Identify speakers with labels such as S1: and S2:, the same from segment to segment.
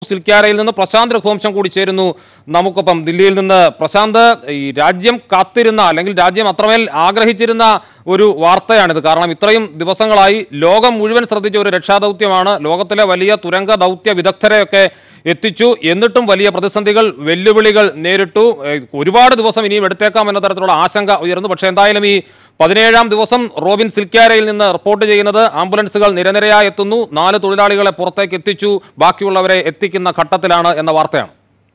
S1: സിൽക്കാരയിൽ നിന്ന് പ്രശാന്ത് രഘുവംശം കൂടി ചേരുന്നു നമുക്കൊപ്പം ദില്ലിയിൽ നിന്ന് പ്രശാന്ത് ഈ രാജ്യം കാത്തിരുന്ന അല്ലെങ്കിൽ രാജ്യം അത്രമേൽ ആഗ്രഹിച്ചിരുന്ന ഒരു വാർത്തയാണിത് കാരണം ഇത്രയും ദിവസങ്ങളായി ലോകം മുഴുവൻ ശ്രദ്ധിച്ച ഒരു രക്ഷാദൗത്യമാണ് ലോകത്തിലെ വലിയ തുരങ്ക ദൗത്യ വിദഗ്ധരെയൊക്കെ എത്തിച്ചു എന്നിട്ടും വലിയ പ്രതിസന്ധികൾ വെല്ലുവിളികൾ നേരിട്ടു ഏഹ് ഒരുപാട് ദിവസം ഇനിയും എടുത്തേക്കാം എന്ന തരത്തിലുള്ള ആശങ്ക ഉയർന്നു പക്ഷേ എന്തായാലും ഈ പതിനേഴാം ദിവസം റോബിൻ സിൽക്കാരയിൽ നിന്ന് റിപ്പോർട്ട് ചെയ്യുന്നത് ആംബുലൻസുകൾ നിരനിരയായി എത്തുന്നു നാല് തൊഴിലാളികളെ പുറത്തേക്ക് എത്തിച്ചു ബാക്കിയുള്ളവരെ എത്തിക്കുന്ന ഘട്ടത്തിലാണ് എന്ന വാർത്തയാണ്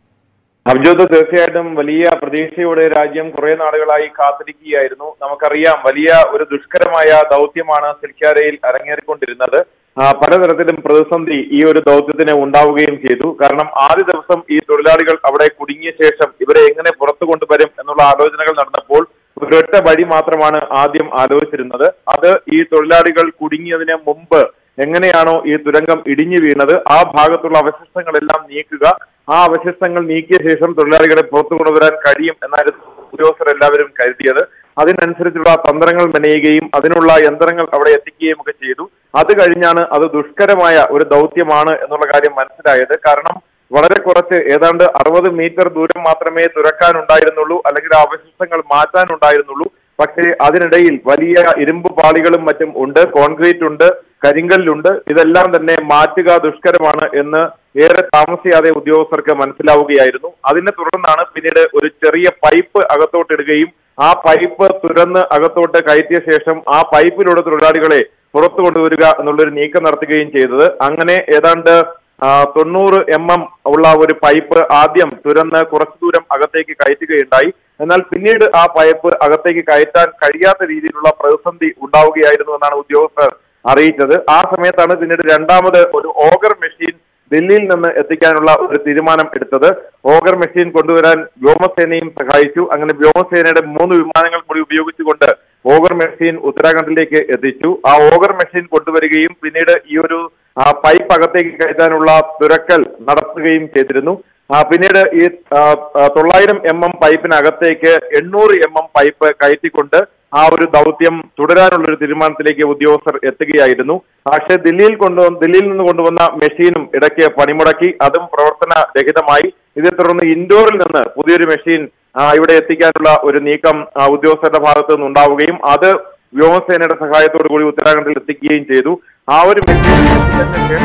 S2: അബ്ജോദ് തീർച്ചയായിട്ടും വലിയ പ്രതീക്ഷയോടെ രാജ്യം കുറെ നാളുകളായി കാത്തിരിക്കുകയായിരുന്നു നമുക്കറിയാം വലിയ ഒരു ദുഷ്കരമായ ദൗത്യമാണ് സിൽക്കാരയിൽ അരങ്ങേറിക്കൊണ്ടിരുന്നത് ആ, പലതരത്തിലും പ്രതിസന്ധി ഈ ഒരു ദൗത്യത്തിന് ഉണ്ടാവുകയും ചെയ്തു കാരണം ആദ്യ ദിവസം ഈ തൊഴിലാളികൾ അവിടെ കുടുങ്ങിയ ശേഷം ഇവരെ എങ്ങനെ പുറത്തു കൊണ്ടുവരും എന്നുള്ള ആലോചനകൾ നടന്നപ്പോൾ ഒരൊറ്റ വഴി മാത്രമാണ് ആദ്യം ആലോചിച്ചിരുന്നത് അത് ഈ തൊഴിലാളികൾ കുടുങ്ങിയതിന് മുമ്പ് എങ്ങനെയാണോ ഈ തുരങ്കം ഇടിഞ്ഞു വീണത് ആ ഭാഗത്തുള്ള അവശിഷ്ടങ്ങളെല്ലാം നീക്കുക ആ അവശിഷ്ടങ്ങൾ നീക്കിയ ശേഷം തൊഴിലാളികളെ പുറത്തു കൊണ്ടുവരാൻ കഴിയും എന്നായിരുന്നു ഉദ്യോഗസ്ഥർ എല്ലാവരും കരുതിയത് അതിനനുസരിച്ചുള്ള തന്ത്രങ്ങൾ മെനയുകയും അതിനുള്ള യന്ത്രങ്ങൾ അവിടെ എത്തിക്കുകയും ഒക്കെ ചെയ്തു അത് കഴിഞ്ഞാണ് അത് ദുഷ്കരമായ ഒരു ദൗത്യമാണ് എന്നുള്ള കാര്യം മനസ്സിലായത് കാരണം വളരെ കുറച്ച് ഏതാണ്ട് അറുപത് മീറ്റർ ദൂരം മാത്രമേ തുറക്കാനുണ്ടായിരുന്നുള്ളൂ അല്ലെങ്കിൽ ആ അവശിഷ്ടങ്ങൾ മാറ്റാനുണ്ടായിരുന്നുള്ളൂ പക്ഷേ അതിനിടയിൽ വലിയ ഇരുമ്പ് പാളികളും മറ്റും ഉണ്ട് കോൺക്രീറ്റ് ഉണ്ട് കരിങ്കല്ലുണ്ട് ഇതെല്ലാം തന്നെ മാറ്റുക ദുഷ്കരമാണ് എന്ന് ഏറെ താമസിയാതെ ഉദ്യോഗസ്ഥർക്ക് മനസ്സിലാവുകയായിരുന്നു അതിനെ തുടർന്നാണ് പിന്നീട് ഒരു ചെറിയ പൈപ്പ് അകത്തോട്ടിടുകയും ആ പൈപ്പ് തുറന്ന് അകത്തോട്ട് കയറ്റിയ ശേഷം ആ പൈപ്പിലൂടെ തൊഴിലാളികളെ പുറത്തു കൊണ്ടുവരിക എന്നുള്ളൊരു നീക്കം നടത്തുകയും ചെയ്തത് അങ്ങനെ ഏതാണ്ട് ആ, തൊണ്ണൂറ് എം എം ഉള്ള ഒരു പൈപ്പ് ആദ്യം തുരന്ന് കുറച്ചു ദൂരം അകത്തേക്ക് കയറ്റുകയുണ്ടായി എന്നാൽ പിന്നീട് ആ പൈപ്പ് അകത്തേക്ക് കയറ്റാൻ കഴിയാത്ത രീതിയിലുള്ള പ്രതിസന്ധി ഉണ്ടാവുകയായിരുന്നു എന്നാണ് ഉദ്യോഗസ്ഥർ അറിയിച്ചത് ആ സമയത്താണ് പിന്നീട് രണ്ടാമത് ഒരു ഓഗർ മെഷീൻ ഡൽഹിയിൽ നിന്ന് എത്തിക്കാനുള്ള ഒരു തീരുമാനം എടുത്തത് ഓഗർ മെഷീൻ കൊണ്ടുവരാൻ വ്യോമസേനയും സഹായിച്ചു അങ്ങനെ വ്യോമസേനയുടെ മൂന്ന് വിമാനങ്ങൾ കൂടി ഉപയോഗിച്ചുകൊണ്ട് ഓഗർ മെഷീൻ ഉത്തരാഖണ്ഡിലേക്ക് എത്തിച്ചു ആ ഓഗർ മെഷീൻ കൊണ്ടുവരികയും പിന്നീട് ഈ ഒരു ആ, പൈപ്പ് അകത്തേക്ക് കയറ്റാനുള്ള തുരക്കൽ നടത്തുകയും ചെയ്തിരുന്നു ആ, പിന്നീട് ഈ ആ, ആ, തൊള്ളായിരം എം എം പൈപ്പിനകത്തേക്ക് എണ്ണൂറ് എം എം പൈപ്പ് കയറ്റിക്കൊണ്ട് ആ ഒരു ദൗത്യം തുടരാനുള്ള ഒരു തീരുമാനത്തിലേക്ക് ഉദ്യോഗസ്ഥർ എത്തുകയായിരുന്നു പക്ഷേ ദില്ലിയിൽ കൊണ്ടുവന്ന ദില്ലിയിൽ നിന്ന് കൊണ്ടുവന്ന മെഷീനും ഇടയ്ക്ക് പണിമുടക്കി അതും പ്രവർത്തന രഹിതമായി ഇതേ തുടർന്ന് ഇൻഡോറിൽ നിന്ന് പുതിയൊരു മെഷീൻ ആ, ഇവിടെ എത്തിക്കാനുള്ള ഒരു നീക്കം ആ, ഉദ്യോഗസ്ഥരുടെ ഭാഗത്തു നിന്നുണ്ടാവുകയും അത് വ്യോമസേനയുടെ സഹായത്തോടു കൂടി ഉത്തരാഖണ്ഡിൽ എത്തിക്കുകയും ചെയ്തു ആ ഒരു മെഷീൻ എത്തിച്ചതിന്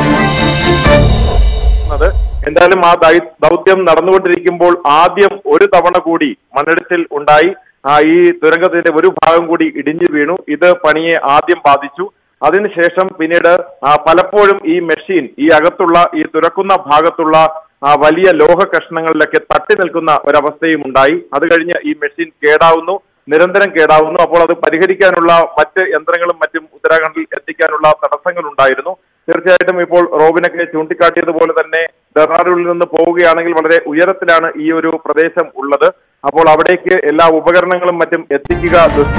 S2: ശേഷമാണ് എന്തായാലും ആ ദൈ- ദൗത്യം നടന്നുകൊണ്ടിരിക്കുമ്പോൾ ആദ്യം ഒരു തവണ കൂടി മണ്ണിടിച്ചിൽ ഉണ്ടായി ആ, ഈ തുരങ്കത്തിന്റെ ഒരു ഭാഗം കൂടി ഇടിഞ്ഞു വീണു ഇത് പണിയെ ആദ്യം ബാധിച്ചു അതിനുശേഷം പിന്നീട് ആ, പലപ്പോഴും ഈ മെഷീൻ ഈ അകത്തുള്ള ഈ തുറക്കുന്ന ഭാഗത്തുള്ള ആ വലിയ ലോഹ കഷ്ണങ്ങളിലൊക്കെ തട്ടി നിൽക്കുന്ന ഒരവസ്ഥയും ഉണ്ടായി അത് കഴിഞ്ഞ് ഈ മെഷീൻ കേടാവുന്നു നിരന്തരം കേടാവുന്നു അപ്പോൾ അത് പരിഹരിക്കാനുള്ള മറ്റ് യന്ത്രങ്ങളും മറ്റും ഉത്തരാഖണ്ഡിൽ എത്തിക്കാനുള്ള തടസ്സങ്ങൾ ഉണ്ടായിരുന്നു തീർച്ചയായിട്ടും ഇപ്പോൾ റോബിനൊക്കെ ചൂണ്ടിക്കാട്ടിയതുപോലെ തന്നെ ഡെറാഡൂണിൽ നിന്ന് പോവുകയാണെങ്കിൽ വളരെ ഉയരത്തിലാണ് ഈ ഒരു പ്രദേശം ഉള്ളത് അപ്പോൾ അവിടേക്ക് എല്ലാ ഉപകരണങ്ങളും മറ്റും എത്തിക്കുക ദു-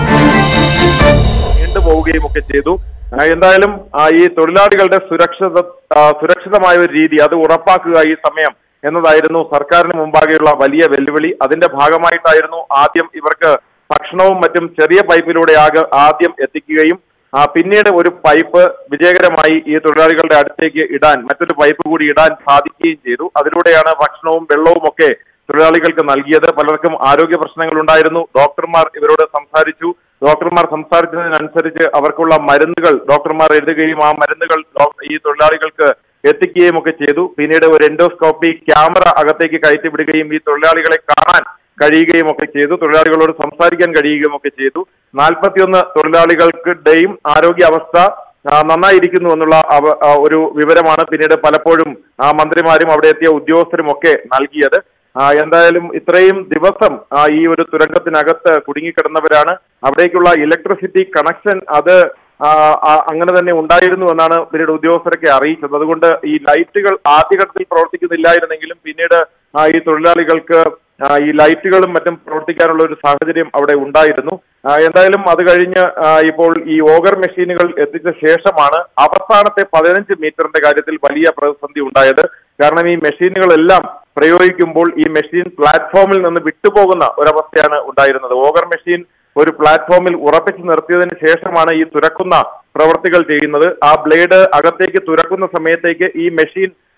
S2: നീണ്ടുപോവുകയും ഒക്കെ ചെയ്തു ആ, എന്തായാലും ആ, ഈ തൊഴിലാളികളുടെ സുരക്ഷിത ആ, സുരക്ഷിതമായ ഒരു രീതി അത് ഉറപ്പാക്കുക ഈ സമയം എന്നതായിരുന്നു സർക്കാരിന് മുമ്പാകെയുള്ള വലിയ വെല്ലുവിളി അതിന്റെ ഭാഗമായിട്ടായിരുന്നു ആദ്യം ഇവർക്ക് ഭക്ഷണവും മറ്റും ചെറിയ പൈപ്പിലൂടെ ആകെ ആദ്യം എത്തിക്കുകയും ആ, പിന്നീട് ഒരു പൈപ്പ് വിജയകരമായി ഈ തൊഴിലാളികളുടെ അടുത്തേക്ക് ഇടാൻ മറ്റൊരു പൈപ്പ് കൂടി ഇടാൻ സാധിക്കുകയും ചെയ്തു അതിലൂടെയാണ് ഭക്ഷണവും വെള്ളവും ഒക്കെ തൊഴിലാളികൾക്ക് നൽകിയത് പലർക്കും ആരോഗ്യ പ്രശ്നങ്ങൾ ഉണ്ടായിരുന്നു ഡോക്ടർമാർ ഇവരോട് സംസാരിച്ചു ഡോക്ടർമാർ സംസാരിച്ചതിനനുസരിച്ച് അവർക്കുള്ള മരുന്നുകൾ ഡോക്ടർമാർ എഴുതുകയും ആ മരുന്നുകൾ ഡോ- ഈ തൊഴിലാളികൾക്ക് എത്തിക്കുകയും ഒക്കെ ചെയ്തു പിന്നീട് ഒരു എൻഡോസ്കോപ്പി ക്യാമറ അകത്തേക്ക് കയറ്റി വിടുകയും ഈ തൊഴിലാളികളെ കാണാൻ കഴിയുകയും ഒക്കെ ചെയ്തു തൊഴിലാളികളോട് സംസാരിക്കാൻ കഴിയുകയും ഒക്കെ ചെയ്തു നാൽപ്പത്തിയൊന്ന് തൊഴിലാളികൾക്കിടെയും ആരോഗ്യാവസ്ഥ ആ, നന്നായിരിക്കുന്നു എന്നുള്ള അവ- ആ, ഒരു വിവരമാണ് പിന്നീട് പലപ്പോഴും ആ മന്ത്രിമാരും അവിടെ എത്തിയ ഉദ്യോഗസ്ഥരും ഒക്കെ നൽകിയത് ആ, എന്തായാലും ഇത്രയും ദിവസം ആ, ഈ ഒരു തുരങ്കത്തിനകത്ത് കുടുങ്ങിക്കിടന്നവരാണ് അവിടേക്കുള്ള ഇലക്ട്രിസിറ്റി കണക്ഷൻ അത് ആ, ആ, അങ്ങനെ തന്നെ ഉണ്ടായിരുന്നു എന്നാണ് പിന്നീട് ഉദ്യോഗസ്ഥരൊക്കെ അറിയിച്ചത് അതുകൊണ്ട് ഈ ലൈറ്റുകൾ ആദ്യഘട്ടത്തിൽ പ്രവർത്തിക്കുന്നില്ലായിരുന്നെങ്കിലും പിന്നീട് ആ, ഈ തൊഴിലാളികൾക്ക് ആ, ഈ ലൈറ്റുകളും മറ്റും പ്രവർത്തിക്കാനുള്ള ഒരു സാഹചര്യം അവിടെ ഉണ്ടായിരുന്നു ആ, എന്തായാലും അത് കഴിഞ്ഞ് ആ, ഇപ്പോൾ ഈ ഓഗർ മെഷീനുകൾ എത്തിച്ച ശേഷമാണ് അവസാനത്തെ പതിനഞ്ച് മീറ്ററിന്റെ കാര്യത്തിൽ വലിയ പ്രതിസന്ധി ഉണ്ടായത് കാരണം ഈ മെഷീനുകളെല്ലാം പ്രയോഗിക്കുമ്പോൾ ഈ മെഷീൻ പ്ലാറ്റ്ഫോമിൽ നിന്ന് വിട്ടുപോകുന്ന ഒരവസ്ഥയാണ് ഉണ്ടായിരുന്നത് ഓഗർ മെഷീൻ ഒരു പ്ലാറ്റ്ഫോമിൽ ഉറപ്പിച്ചു നിർത്തിയതിന് ശേഷമാണ് ഈ തുരക്കുന്ന പ്രവർത്തികൾ ചെയ്യുന്നത് ആ ബ്ലേഡ് അകത്തേക്ക് തുരക്കുന്ന സമയത്തേക്ക് ഈ മെഷീൻ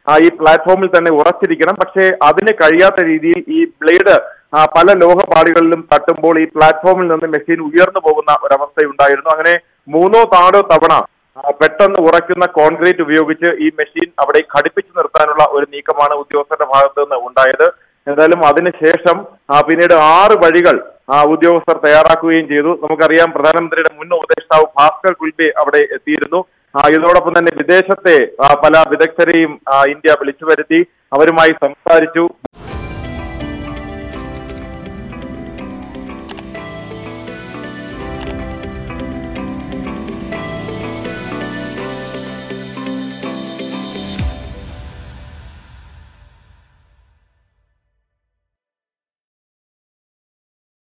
S2: ആ, ഈ പ്ലാറ്റ്ഫോമിൽ തന്നെ ഉറച്ചിരിക്കണം പക്ഷേ അതിന് കഴിയാത്ത രീതിയിൽ ഈ ബ്ലേഡ് ആ, പല ലോഹപാളികളിലും തട്ടുമ്പോൾ ഈ പ്ലാറ്റ്ഫോമിൽ നിന്ന് മെഷീൻ ഉയർന്നു പോകുന്ന ഒരവസ്ഥയുണ്ടായിരുന്നു അങ്ങനെ മൂന്നോ നാലോ തവണ ആ, പെട്ടെന്ന് ഉറയ്ക്കുന്ന കോൺക്രീറ്റ് ഉപയോഗിച്ച് ഈ മെഷീൻ അവിടെ ഘടിപ്പിച്ചു നിർത്താനുള്ള ഒരു നീക്കമാണ് ഉദ്യോഗസ്ഥരുടെ ഭാഗത്ത് നിന്ന് ഉണ്ടായത് എന്തായാലും അതിനുശേഷം ആ, പിന്നീട് ആറ് വഴികൾ ആ, ഉദ്യോഗസ്ഥർ തയ്യാറാക്കുകയും ചെയ്തു നമുക്കറിയാം പ്രധാനമന്ത്രിയുടെ മുൻ ഉപദേഷ്ടാവ് ഭാസ്കർ കുൽബെ അവിടെ എത്തിയിരുന്നു ആ, ഇതോടൊപ്പം തന്നെ വിദേശത്തെ ആ, പല വിദഗ്ധരെയും ആ, ഇന്ത്യ വിളിച്ചു വരുത്തി അവരുമായി സംസാരിച്ചു